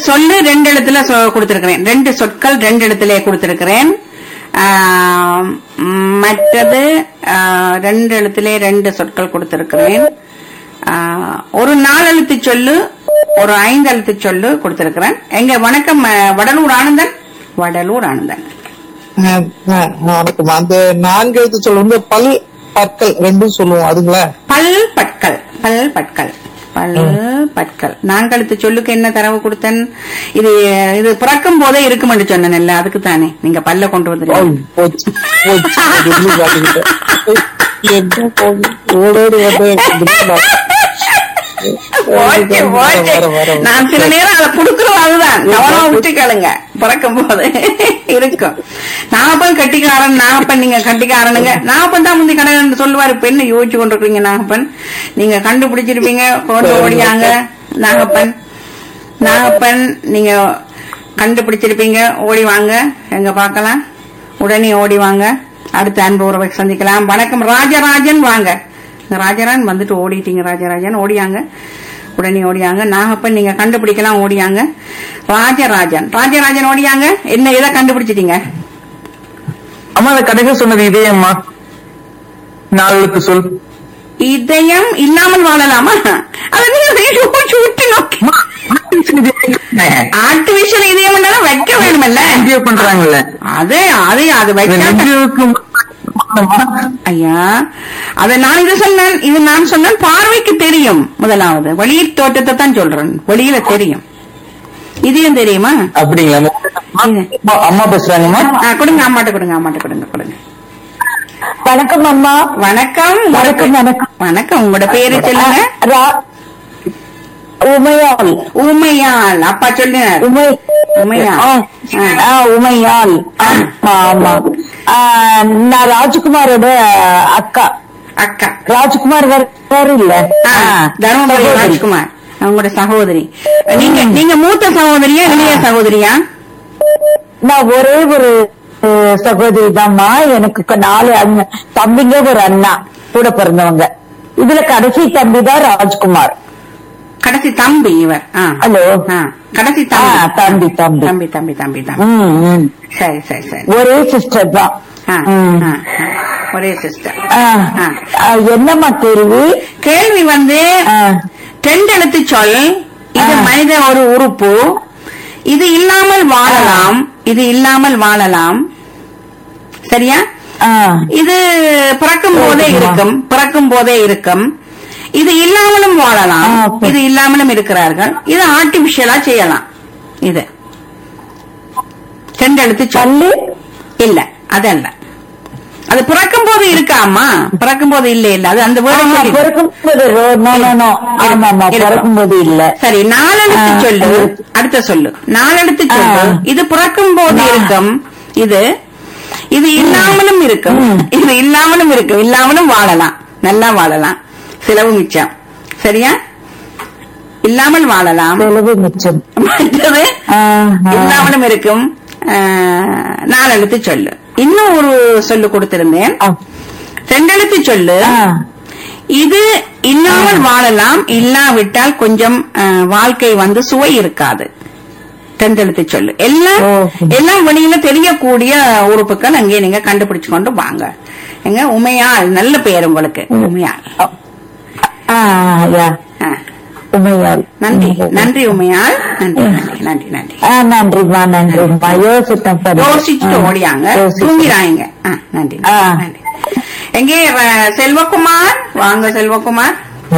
சொல்லு ரெண்டு எழுத்துல சொ- கொடுத்திருக்கிறேன் ரெண்டு சொற்கள் ரெண்டு எழுத்திலே கொடுத்திருக்கிறேன் ஆம், மற்றது ஆ, ரெண்டு எழுத்திலே ரெண்டு சொற்கள் கொடுத்திருக்கிறேன் ஆ, ஒரு நாலெழுத்து சொல்லு ஒரு ஐந்து எழுத்து சொல்லு கொடுத்திருக்கிறேன் எங்க வணக்கம் ஆ, வடலூர் ஆனந்தன் வடலூர் ஆனந்தன் அஹ், அஹ், வணக்கம் அந்த நான்கு எழுத்து சொல் வந்து பல் பற்கள் ரெண்டும் சொல்லுவோம் அதுங்களா பல் பற்கள் பல் பற்கள் பல் பற்கள் நான்கழுத்து சொல்லுக்கு என்ன தரவு கொடுத்தேன் இது இது பிறக்கும் போதே இருக்குமென்று சொன்னேன்ல அதுக்கு தானே நீங்க பல்ல கொண்டு ஓ, வந்துருக்கீங்க போச்சு போச்சு அது இன்னும் காட்டிக்கிட்டேன். என்ன போகுது? ஓடோடி வந்து போச்சு, போச்சு. வர, வர, வர. நான் சில நேரம் அதை குடுக்கறது அதுதான் கவனமா விட்டு கேளுங்க பிறக்கும் போது இருக்கும் நாகப்பன் கட்டிக்காரன் நாகப்பன் நீங்க கட்டிக்காரனுங்க நாகப்பன் தான் முந்தி கடை சொல்லுவாரு பெண்ணு யோசிச்சு கொண்டிருக்கீங்க நாகப்பன் நீங்க கண்டுபிடிச்சிருப்பீங்க கொண்டு ஓடியாங்க நாகப்பன் நாகப்பன் நீங்க கண்டுபிடிச்சிருப்பீங்க ஓடி வாங்க எங்க பார்க்கலாம் உடனே ஓடி வாங்க அடுத்த அன்பு உறவை சந்திக்கலாம் வணக்கம் ராஜராஜன் வாங்க ராஜராஜன் வந்துட்டு ஓடிட்டீங்க ராஜராஜன் ஓடியாங்க உடனே ஓடியாங்க நாகப்பன் நீங்க கண்டுபிடிக்கலாம் ஓடியாங்க ராஜராஜன் ராஜராஜன் ஓடியாங்க என்ன எதை கண்டுபிடிச்சிட்டீங்க அம்மா அந்த கடைசியா சொன்னது இதே அம்மா நாளுக்கு சொல் இதயம் இல்லாமல் வாழலாமா அதை நீங்க யோசிச்சு விட்டு நோக்கி ஆர்டிபிஷியல் இதயம் எல்லாம் வைக்க வேணுமல்ல என்ஜிஓ பண்றாங்கல்ல அது அது அது இந்த வைக்க நெஞ்சுக்கு ஐயா அதை நான் இது சொன்னேன் இது நான் சொன்னேன் பார்வைக்கு தெரியும் முதலாவது வெளியில் தோட்டத்தை தான் சொல்றேன் வெளியில தெரியும் இதையும் தெரியுமா அப்படிங்களா அம்மா, அம்மா பேசுறாங்கம்மா ஆ, கொடுங்க அம்மாட்ட கொடுங்க அம்மாட்ட கொடுங்க கொடுங்க வணக்கம் அம்மா வணக்கம் வணக்கம் வணக்கம் வணக்கம் உங்களோட பேரு சொல்லுங்க ரா- உமையாள் உமையாள் அப்பா சொல்லுங்க உமை உமையாள். ஆ, ஆ, உமையாள் ஆமா ஆமா ஆ, நான் ராஜ்குமாரோட அக்கா அக்கா ராஜ்குமார் வேற வேற இல்ல ஆ, ஆ, தருமபுரி சகோதரி. ராஜ்குமார் உங்களோட சகோதரி நீங்க நீங்க மூத்த சகோதரியா இளைய சகோதரியா நான் ஒரே ஒரு அஹ், சகோதரி தான்மா எனக்கு க- நாலு அண்ணன் தம்பிங்க ஒரு அண்ணா கூட பிறந்தவங்க இதுல கடைசி தம்பி தான் ராஜ்குமார் கடைசி தம்பி இவர் ஆ. ஹலோ ஆ, கடைசி ஆ, தம்பி, தம்பி. தம்பி தம்பி தம்பி தம்பி ம், ம். சரி சரி சரி ஒரே சிஸ்டர் தான் ஆ, ம். ஆ, ஆ. ஒரே சிஸ்டர் ஆ, ஆ. ஆ, என்னம்மா கேள்வி கேள்வி வந்து ஆ, ரெண்டெழுத்து சொல் இது ஆ. மனித ஒரு உறுப்பு இது இல்லாமல் வாழலாம் இது இல்லாமல் வாழலாம் சரியா ஆ, இது பிறக்கும் போதே ஓகேம்மா. இருக்கும் பிறக்கும் போதே இருக்கும் இது இல்லாமலும் வாழலாம் ஆ, ஓகே. இது இல்லாமலும் இருக்கிறார்கள் இது ஆர்டிபிஷியலா செய்யலாம் இது ரெண்டெழுத்து சொல் பல்லு இல்ல அதல்ல அது பிறக்கும் போது இருக்காமா பிறக்கும் போது இல்ல இல்ல அது அந்த word ஆமா, சொல்லி- பிறக்கும்போது ரோ- no, no, no. ஆமா ஆமா இருக்கும். பிறக்கும்போது இல்ல சரி நாலெழுத்து ஆ, சொல்லு அது- அடுத்த சொல்லு நாலெழுத்து சொல்லு ஆ. இது பிறக்கும் போது ஆ. இருக்கும் இது இது இல்லாமலும் இருக்கும் ம். இது இல்லாமலும் இருக்கும் இல்லாமலும் வாழலாம் நல்லா வாழலாம் செலவு மிச்சம் சரியா இல்லாமல் வாழலாம் செலவு மிச்சம் மற்றது ஆ, ஆ. இல்லாமலும் இருக்கும் ஆ, நாலெழுத்து சொல்லு இன்னும் ஒரு சொல்லு கொடுத்திருந்தேன் ஆ, ரெண்டெழுத்து சொல்லு ஆ. இது இல்லாமல் வாழலாம் இல்லாவிட்டால் கொஞ்சம் அஹ், வாழ்க்கை வந்து சுவை இருக்காது தெந்தெழுத்து சொல்லு எல்லாம் ஓஹோ. எல்லாம் வெளியில தெரியக்கூடிய உறுப்புகள் அங்கே நீங்க கண்டுபிடிச்சு கொண்டு வாங்க எங்க உமையாள் நல்ல பெயர் உங்களுக்கு உமையாள் ஆ, யா. ஆ, உமையாள் நன்றி நன்றி உமையாள் நன்றி நன்றி நன்றி நன்றி ஆ, நன்றிம்மா நன்றிம்மா யோசித்தேன் பாரு. யோசிச்சுட்டு ஆ, ஓடியாங்க யோசித்தேன். தூங்கிறாங்க ஆ, நன்றி ஆ. நன்றி எங்கே அஹ், செல்வகுமார் வாங்க செல்வகுமார்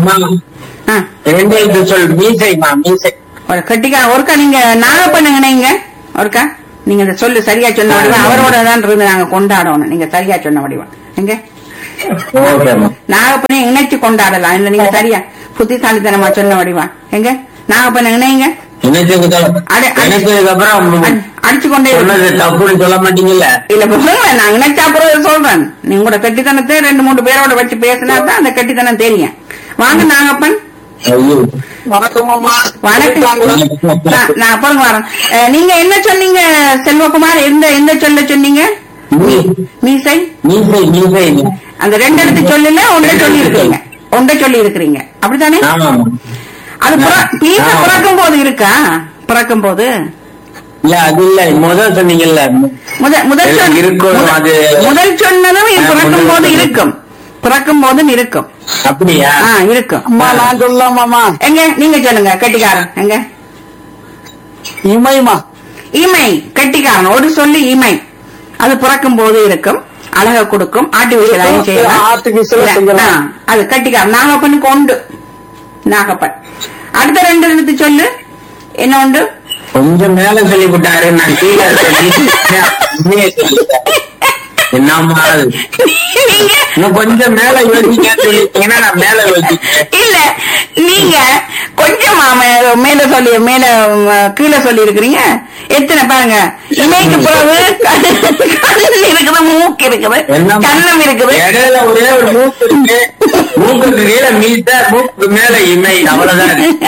ஆ ரெண்டு எழுத்து சொல் மீசைமா மீசை ஒரு கட்டிக்கா ஒருக்கா நீங்க நாக பண்ணுங்க ஒருக்கா நீங்க இந்த சொல்லு சரியா சொன்ன வடிவம் அவரோட தான் இருந்து நாங்க கொண்டாடணும் நீங்க சரியா சொன்ன வடிவம் எங்க ஓகேம்மா நாகப்பனை இணைச்சு கொண்டாடலாம் இல்ல நீங்க சரியா புத்திசாலித்தனமா சொன்ன வடிவம் எங்க நாகப்பனை இணைங்க இணைச்சதுக்கு அட- அட- இணைச்சதுக்கு அப்புறம் அடி- அடிச்சு கொண்டே இரு. சொன்னது தப்புன்னு சொல்ல மாட்டீங்கல்ல இல்ல சொல்லுங்க நான் இணைச்ச அப்புறம் சொல்றேன் நீங்க கூட கட்டித்தனத்தை ரெண்டு மூணு பேரோட வச்சு பேசினா தான் அந்த கட்டித்தனம் தெரியும் வாங்க நாகப்பன் ஐயோ வணக்கம் அம்மா வணக்கம் நான் நான் அப்புறம் வரேன் அஹ், நீங்க என்ன சொன்னீங்க செல்வகுமார் எந்த எந்த சொல்ல சொன்னீங்க மீ- மீசை மீசை மீசை அந்த ரெண்டு இடத்து சொல்லல ஒன்றை சொல்லி இருக்கிறீங்க ஒன்றை சொல்லி இருக்கிறீங்க அப்படித்தானே ஆமாமா அது புற- மீசை ஆமா. பிறக்கும் போது இருக்கா பிறக்கும் போது இல்ல அது இல்ல முதல் சொன்னீங்கல்ல முதல் முதல் சொல் இருக்கும், முதல்- அது- முதல் சொன்னதும் இது ஆ, பிறக்கும் முதல் போது சொன்னது. இருக்கும் பிறக்கும் போதும் இருக்கும் அப்படியா ஆ இருக்கும் அம்மா நான் சொல்லலாமாமா எங்க நீங்க சொல்லுங்க கட்டிக்காரன் எங்க இமைமா இமை கட்டிக்காரன் ஒரு சொல்லி இமை அது பிறக்கும் போது இருக்கும் அழக கொடுக்கும் ஆர்டிபிஷியலாயும் செய்யலாம் Artificial ஆ இல்ல, செய்யலாம். ஆ, அது கட்டிக்காரன் நாகப்பனுக்கு உண்டு நாகப்பன் அடுத்த ரெண்டு எழுத்து சொல்லு என்ன உண்டு கொஞ்சம் மேல சொல்லி விட்டாரு நான் கீழே சொல்லி உண்மையை சொல்லிட்டேன். என்னம்மா அது? நீங்க இன்னும் கொஞ்சம் மேல யோசிக்க சொல்லிட்டீங்கன்னா நான் மேல யோசிச்சேன் இல்ல நீங்க கொஞ்சமா மே- மேல சொல்லி மேல ம், கீழே சொல்லி இருக்கிறீங்க எத்தனை பாருங்க இமைக்கு பிறகு கண் இருக்குது மூக்கு இருக்குது என்னம்மா? கண்ணம் இருக்குது இடையில ஒரே ஒரு மூக்கு இருக்கு மூக்குக்கு கீழே மீட்ட மூக்குக்கு மேல இமை அவ்வளவுதான் இருக்கு.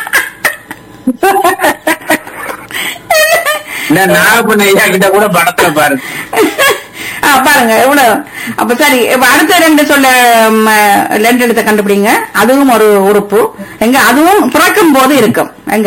இந்த நாகப்பண்ண ஐயா கிட்ட கூட படத்துல பாருங்க ஆ, பாருங்க எவ்வளவு அப்ப சரி இப்ப அடுத்த ரெண்டு சொல்ல ம், ரெண்டு எழுத்த கண்டுபிடிங்க அதுவும் ஒரு உறுப்பு எங்க அதுவும் பிறக்கும் போது இருக்கும் எங்க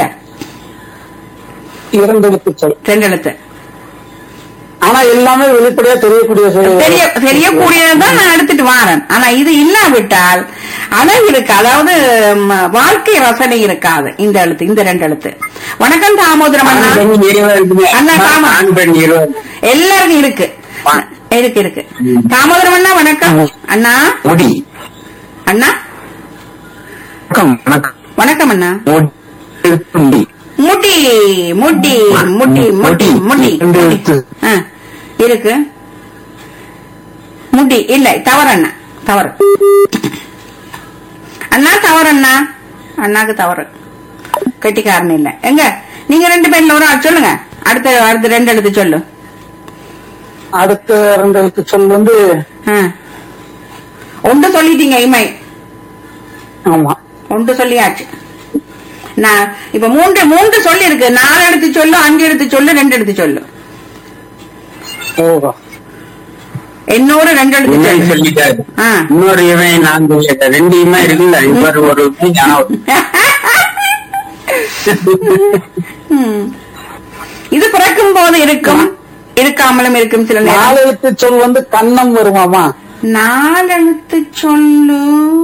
இரண்டு எழுத்து சொல் ரெண்டு எழுத்து ஆனா எல்லாமே வெளிப்படையா தெரியக்கூடிய சொல் தெரிய தெரியக்கூடியதுதான் நான் எடுத்துட்டு வாரேன் ஆனா இது இல்லாவிட்டால் அழகு இருக்கு அதாவது ம், வாழ்க்கை ரசனை இருக்காது இந்த எழுத்து இந்த ரெண்டு எழுத்து வணக்கம் தாமோதரம் ஆண் அண்ணா பெண் இருவர் இருக்குமே. அண்ணா, ஆமா. ஆண் பெண் இருவர் எல்லாருக்கும் இருக்கு இருக்கு இருக்கு தாமோதரம் அண்ணா வணக்கம் அண்ணா முடி அண்ணா வணக்கம் வணக்கம் வணக்கம் அண்ணா முடி முட்டி முட்டி முட்டி முட்டி முட்டி ரெண்டு எழுத்து. ஆ, இருக்கு முட்டி இல்ல தவறு அண்ணா தவறு அண்ணா தவறு அண்ணா அண்ணாக்கு தவறு கெட்டிக்காரன் இல்ல எங்க நீங்க ரெண்டு பேர்ல ஒரு ஆள் சொல்லுங்க அடுத்த அடுத்த ரெண்டு எழுத்து சொல்லு அடுத்த ரெண்டு எழுத்து சொல் வந்து ஆ. ஒன்று சொல்லிட்டீங்க இமை ஆமா ஒன்று சொல்லியாச்சு நான் இப்ப மூன்று மூன்று சொல்லி இருக்கு நாலு எடுத்து சொல்லு அஞ்சு எடுத்து சொல்லு ரெண்டு எடுத்து சொல்லு ஓஹோ என்னோட ரெண்டு எடுத்து இமை சொல்லு சொல்லிட்டாரு ஆ. இன்னொரு இமை நான் சொல்லிட்டேன் ரெண்டு இமை இருக்குல்ல இவர் ஒரு இமை ஞாபகம். ம். இது பிறக்கும் போது இருக்கும் இருக்காமலும் இருக்கும் சில நேரம் நாலு எழுத்து சொல் வந்து கண்ணம் வருமாமா நாலெழுத்து சொல்லு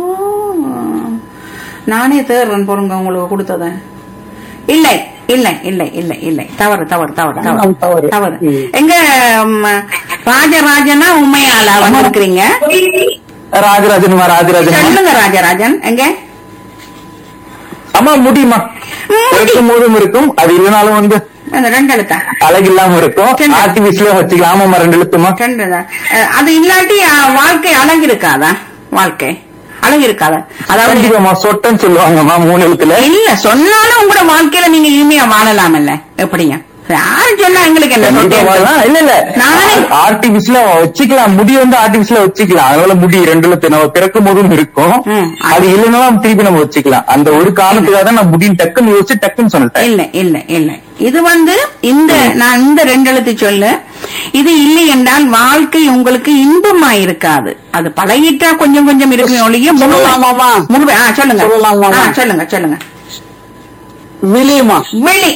நானே தேடுறேன் பொருங்க உங்களுக்கு கொடுத்தத இல்லை இல்லை இல்லை இல்லை இல்லை தவறு தவறு தவறு ஆமாம், தவறு தவறு. தவறு ம். எங்க ம், ராஜராஜனா உண்மையாளா வந்திருக்கிறீங்க ராஜராஜன்மா ராஜராஜன் சொல்லுங்க ராஜராஜன் எங்க அம்மா முடியுமா பிறக்கும் போதும் இருக்கும் அது இல்லைனாலும் வந்து அந்த ரெண்டு எழுத்தா அழகு இல்லாம இருக்கும் சரி. ஆர்டிபிஷியலும் வச்சுக்கலாம் ஆமாமா ரெண்டு எழுத்துமா ரெண்டு தான். அஹ், அது இல்லாட்டி அஹ், வாழ்க்கை அழகு இருக்காதா வாழ்க்கை அழகு இருக்காதா அதாவது கண்டிப்பாமா சொட்டன்னு சொல்லுவாங்கம்மா மூணு எழுத்துல இல்ல சொன்னாலும் உங்களோட வாழ்க்கையில நீங்க இனிமையா வாழலாம் இல்ல எப்படிங்க யாரு சொன்னா எங்களுக்கு என்ன கண்டிப்பா சொட்டை வாழலாம். இல்ல இல்ல நானே ஆர்டிபிஷியலா வச்சுக்கலாம் முடி வந்து ஆர்டிபிஷியலா வச்சுக்கலாம் அதனால முடி ரெண்டு எழுத்து நம்ம பிறக்கும் போதும் இருக்கும் ம். அது இல்லைனாலும் திருப்பி நம்ம வச்சுக்கலாம் அந்த ஒரு காரணத்துக்காக தான் நான் முடியும் டக்குன்னு யோசிச்சு டக்குன்னு சொல்லிட்டேன் இல்ல இல்ல இல்ல இது வந்து இந்த நான் இந்த ரெண்டு எழுத்து சொல்லு இது இல்லை என்றால் வாழ்க்கை உங்களுக்கு இன்பமா இருக்காது அது பழகிட்டா கொஞ்சம் கொஞ்சம் இருக்குமே ஒழிய முழுமை- சொல்லலாமாமா? முழுமை- ஆ, சொல்லுங்க சொல்லலாமாமா? ஆ, சொல்லுங்க சொல்லுங்க விழியுமா வெளி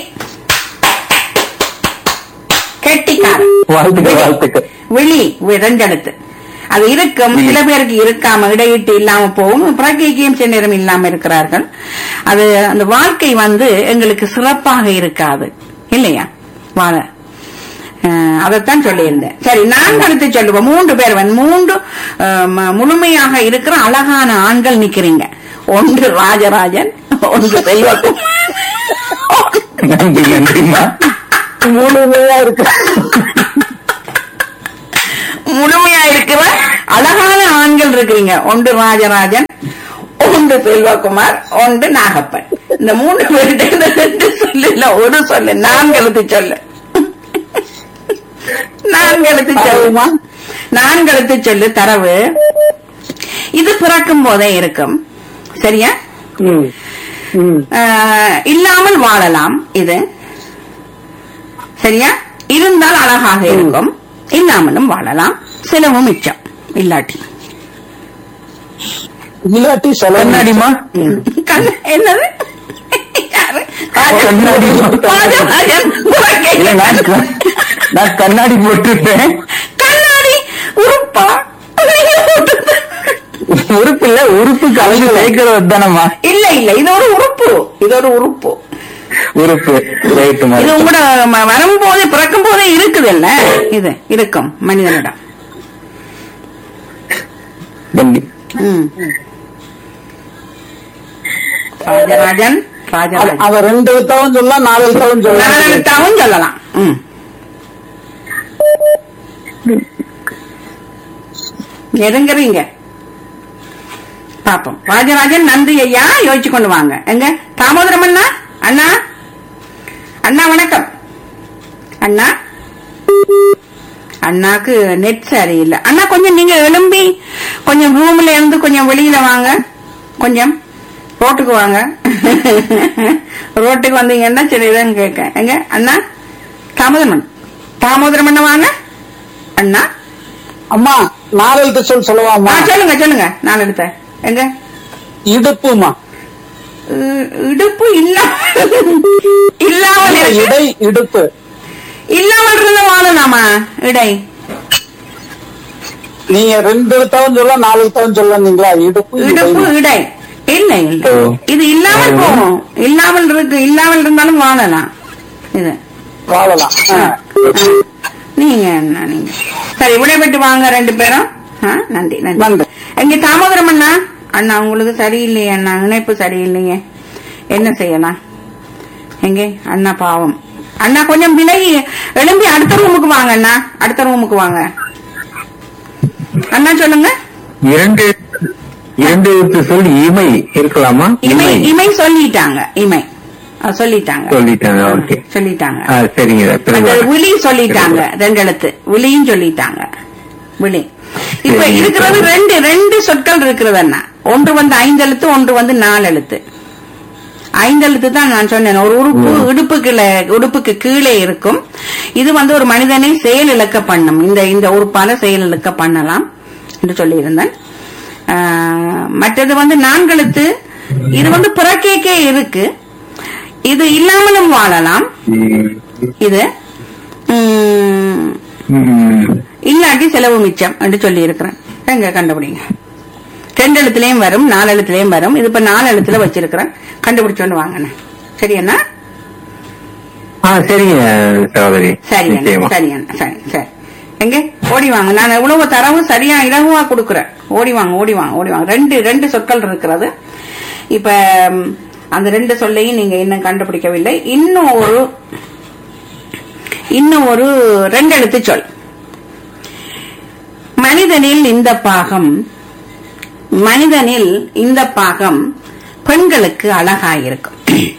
கெட்டிக்காரன் வாழ்த்துக்கள் வாழ்த்துக்கள் விழி வி- ரெண்டெழுத்து அது இருக்கும் சில பேருக்கு இருக்காம இடையிட்டு இல்லாம போகும் பிரகைக்கும் சில நேரம் இல்லாம இருக்கிறார்கள் அது அந்த வாழ்க்கை வந்து எங்களுக்கு சிறப்பாக இருக்காது இல்லையா வாழ அஹ், அதைத்தான் சொல்லியிருந்தேன் சரி நான்கு எழுத்து சொல்லுவோம் மூன்று பேர் வந்து மூன்று அஹ், ம- முழுமையாக இருக்கிற அழகான ஆண்கள் நிக்கிறீங்க ஒன்று ராஜராஜன் ஒன்று செல்வக்கும் நன்றி நன்றிம்மா முழுமையா இருக்கு முழுமையா இருக்கிற அழகான ஆண்கள் இருக்கிறீங்க ஒன்று ராஜராஜன் ஒன்று செல்வகுமார் ஒன்று நாகப்பன் இந்த மூணு பேர்கிட்ட இந்த ரெண்டு சொல்லு இல்ல ஒரு சொல்லு நான்கு எழுத்து சொல்லு நான்கு எழுத்து சொல்லுமா நான்கு எழுத்து சொல்லு தரவு இது பிறக்கும் போதே இருக்கும் சரியா ம். ம். ஆஹ், இல்லாமல் வாழலாம் இது சரியா இருந்தால் அழகாக இருக்கும் இல்லாமலும் வாழலாம் செலவும் மிச்சம் இல்லாட்டி இல்லாட்டி சொல்ல கண்ணாடிமா கண் என்னது யாரு கண்ணாடி ராஜராஜன் உனக்கு இல்ல நான் க- நான் கண்ணாடி போட்டுருப்பேன் கண்ணாடி உறுப்பா உறுப்பு இல்ல உறுப்பு கலந்து சேர்க்கிறது தானம்மா இல்ல இல்ல இது ஒரு உறுப்பு இது ஒரு உறுப்பு உறுப்பு ரைட்டு இது மாதிரி உங்களோட ம- வரும்போது பிறக்கும் போதே இருக்குது இல்ல இது இருக்கும் மனிதனிடம் தம்பி. ம். ராஜராஜன் ராஜராஜன் அவ ரெண்டு எழுத்தாவும் சொல்லலாம் நாலு எழுத்தாவும் சொல்லலாம் நாலெழுத்தாவும் சொல்லலாம் ம். நெருங்குறீங்க பாப்போம் ராஜராஜன் நன்றி ஐயா யோசிச்சு கொண்டு வாங்க எங்க தாமோதரம் அண்ணா அண்ணா அண்ணா வணக்கம் அண்ணா அண்ணாக்கு நெட் சரியில்லை அண்ணா கொஞ்சம் நீங்க எழும்பி கொஞ்சம் ரூம்ல இருந்து கொஞ்சம் வெளியில வாங்க கொஞ்சம் ரோட்டுக்கு வாங்க ரோட்டுக்கு வந்தீங்கன்னா சரிதான் கேட்க எங்க அண்ணா தாமோதரமன் தாமோதரமண்ண வாங்க அண்ணா அம்மா நாலு எழுத்து சொல் ஆ, சொல்லவாமா சொல்லுங்க சொல்லுங்க நான் எடுத்தேன் எங்க இடுப்புமா இ- இடுப்பு இல்ல இல்லாமல் இருக்கு. இடை இடுப்பு இல்லாமல் இருந்த வாழலாமா இடை நீங்க ரெண்டு எழுத்தாவும் சொல்லலாம் நாலு எழுத்தாவும் சொல்லலாம்ங்களா இடுப்பு இடுப்பு இடை. இடை இல்ல இல்ல ஓ. இது இல்லாமல் போகும் இல்லாமல் இருக்கு இல்லாமல் இருந்தாலும் வாழலாம் இது வாழலாம் ஆ. ஆ. நீங்க என்ன நீங்க சரி விடைபெற்று வாங்க ரெண்டு பேரும் ஆ, நன்றி நன்றி நன்றி. எங்க தாமோதரம் அண்ணா அண்ணா உங்களுக்கு சரியில்லையே அண்ணா இணைப்பு சரியில்லையே என்ன செய்யலாம் எங்க அண்ணா பாவம் அண்ணா கொஞ்சம் விலகி எழும்பி அடுத்த ரூமுக்கு வாங்க அண்ணா அடுத்த ரூமுக்கு வாங்க அண்ணா சொல்லுங்க இரண்டு இரண்டு எழுத்து சொல் இமை இருக்கலாமா இமை இமை சொல்லிட்டாங்க இமை ஆ, சொல்லிட்டாங்க சொல்லிட்டாங்க ஓகே சொல்லிட்டாங்க ஆ சரிங்க பிறகு அந்த வரேன். விழி சொல்லிட்டாங்க ரெண்டு எழுத்து விழியும் சொல்லிட்டாங்க விழி இப்ப சரி, இருக்கிறது சரி. ரெண்டு ரெண்டு சொற்கள் இருக்கிறது அண்ணா ஒன்று வந்து ஐந்து எழுத்து ஒன்று வந்து நாலு எழுத்து ஐந்து எழுத்து தான் நான் சொன்னேன் ஒரு உறுப்பு ம். இடுப்புக்குள்ள உடுப்புக்கு கீழே இருக்கும் இது வந்து ஒரு மனிதனை செயல் இழக்க பண்ணும் இந்த இந்த உறுப்பால செயல் இழக்க பண்ணலாம் என்று சொல்லியிருந்தேன் ஆஹ், மற்றது வந்து நான்கெழுத்து இது வந்து பிறக்கேக்கே இருக்கு இது இல்லாமலும் வாழலாம் ம். இது உம், ம். இல்லாட்டி செலவு மிச்சம் என்று சொல்லி இருக்கிறேன் எங்க கண்டுபிடிங்க ரெண்டு எழுத்துலயும் வரும் நாலு எழுத்துலயும் வரும் இது இப்ப நாலு எழுத்துல வச்சிருக்கிறேன் கண்டுபிடிச்சோன்னு வாங்கண்ணே சரி அண்ணா ஆ சரிங்க சகோதரி சரி அண்ணா நிச்சயமா சரி அண்ணா சரி சரி எங்க ஓடி வாங்க நான் எவ்வளவு தரவு சரியா இலகுவா கொடுக்குறேன் ஓடி வாங்க ஓடி வாங்க ஓடி வாங்க ரெண்டு ரெண்டு சொற்கள் இருக்கிறது இப்ப ம், அந்த ரெண்டு சொல்லையும் நீங்க இன்னும் கண்டுபிடிக்கவில்லை இன்னும் ஒரு இன்னும் ஒரு ரெண்டு எழுத்து சொல் மனிதனில் இந்த பாகம் மனிதனில் இந்த பாகம் பெண்களுக்கு அழகாயிருக்கும்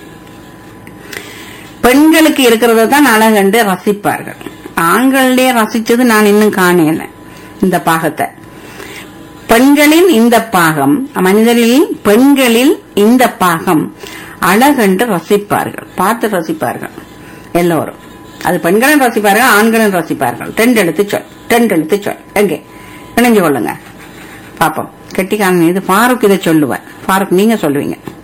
பெண்களுக்கு இருக்கிறத தான் அழகண்டு ரசிப்பார்கள் ஆண்களே ரசிச்சது நான் இன்னும் காணல இந்த பாகத்தை பெண்களின் இந்த பாகம் மனிதரில் பெண்களில் இந்த பாகம் அழகென்று ரசிப்பார்கள் பார்த்து ரசிப்பார்கள் எல்லோரும் அது பெண்களும் ரசிப்பார்கள் ஆண்களும் ரசிப்பார்கள் ரெண்டு எழுத்து சொல் ரெண்டு எழுத்து சொல் எங்கே இணைஞ்சு கொள்ளுங்க பாப்போம் கெட்டிக்காரன் இது ஃபாரூக் இதை சொல்லுவேன் ஃபாரூக் நீங்க சொல்லுவீங்க